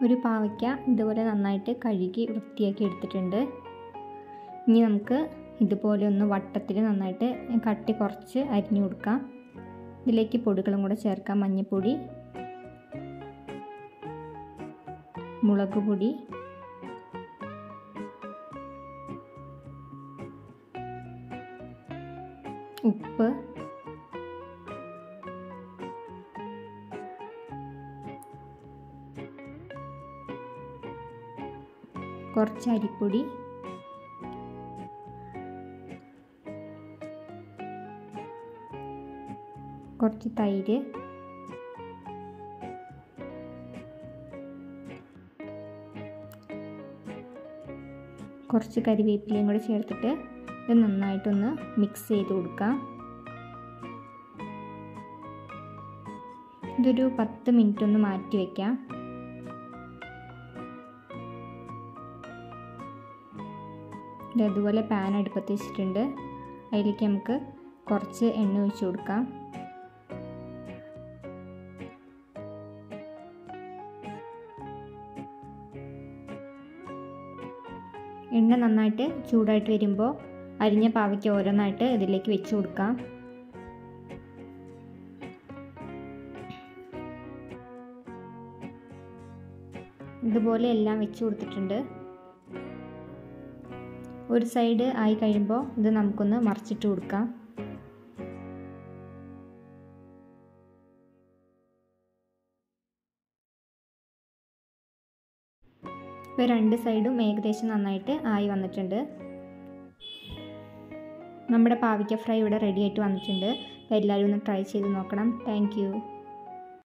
ഒരു പാവയ്ക്ക ഇതുപോലെ നന്നായിട്ട് കഴുകി വൃത്തിയാക്കി എടുത്തിട്ടുണ്ട് ഇനി നമുക്ക് ഇതുപോലെ ഒന്ന് വട്ടത്തിൽ നന്നായിട്ട് കട്ടി കുറച്ച് അരിഞ്ഞു കൊടുക്കാം ഇതിലേക്ക് പൊടികളും കൂടെ ചേർക്കാം മഞ്ഞൾപ്പൊടി മുളക് പൊടി ഉപ്പ് കുറച്ച് അരിപ്പൊടി കുറച്ച് തൈര് കുറച്ച് കരിവേപ്പിലയും കൂടെ ചേർത്തിട്ട് ഇത് നന്നായിട്ടൊന്ന് മിക്സ് ചെയ്ത് കൊടുക്കാം ഇതൊരു പത്ത് മിനിറ്റ് ഒന്ന് മാറ്റി വയ്ക്കാം ഇത് അതുപോലെ പാൻ അടുപ്പത്ത് വെച്ചിട്ടുണ്ട് അതിലേക്ക് നമുക്ക് കുറച്ച് എണ്ണ ഒഴിച്ച് കൊടുക്കാം എണ്ണ നന്നായിട്ട് ചൂടായിട്ട് വരുമ്പോൾ അരിഞ്ഞ പാവയ്ക്ക് ഓരോന്നായിട്ട് ഇതിലേക്ക് വെച്ച് കൊടുക്കാം ഇതുപോലെ എല്ലാം വെച്ച് കൊടുത്തിട്ടുണ്ട് ഒരു സൈഡ് ആയി കഴിയുമ്പോൾ ഇത് നമുക്കൊന്ന് മറിച്ചിട്ട് കൊടുക്കാം ഇപ്പോൾ രണ്ട് സൈഡും ഏകദേശം നന്നായിട്ട് ആയി വന്നിട്ടുണ്ട് നമ്മുടെ പാവയ്ക്ക ഫ്രൈ ഇവിടെ റെഡി ആയിട്ട് വന്നിട്ടുണ്ട് അപ്പോൾ എല്ലാവരും ഒന്ന് ട്രൈ ചെയ്ത് നോക്കണം താങ്ക്